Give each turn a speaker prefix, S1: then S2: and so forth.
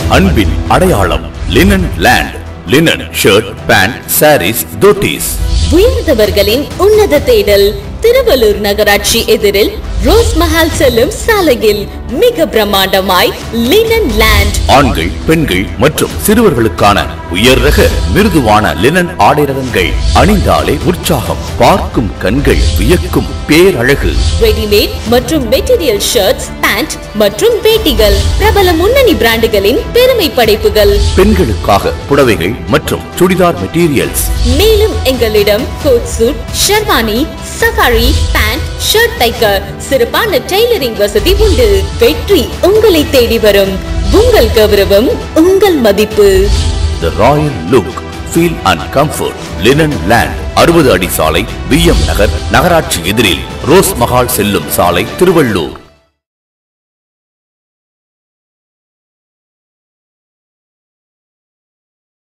S1: அன்பின் அடையாளம் linen land linen shirt pant saris dhotis
S2: உயர்ந்தவர்களின் உன்னத தேடல் திருவள்ளூர் நகராட்சி எதிரில் ரோஸ் மஹால் செல்லும் சாலையில் மிக பிரம்மாண்டமாய் லினன் லேண்ட்
S1: ஆண்கள் பெண்கள் மற்றும் சிறுவர்களுக்கான உயர் ரக மிருதுவான லினன் ஆடை ரகங்கள் அணிந்தாலே உற்சாகம் பார்க்கும் கண்கள் வியக்கும் பேரழகு
S2: ரெடிமேட் மற்றும் மெட்டீரியல் ஷர்ட்ஸ் பேண்ட் மற்றும் வேட்டிகள் பிரபல முன்னணி பிராண்டுகளின் பெருமை படைப்புகள்
S1: பெண்களுக்காக புடவைகள் மற்றும் சுடிதார் மெட்டீரியல்ஸ்
S2: மேலும் எங்களிடம் coat suit sherwani safari pant shirt தைக்க சிறப்பான டெய்லரிங் வசதி உண்டு வெற்றி உங்களை தேடி வரும் உங்கள் கௌரவம் உங்கள் மதிப்பு
S1: the royal look feel and comfort linen land அறுபது அடி சாலை வி எம் நகர் நகராட்சி எதிரில் ரோஸ் மஹால் செல்லும் சாலை திருவள்ளூர்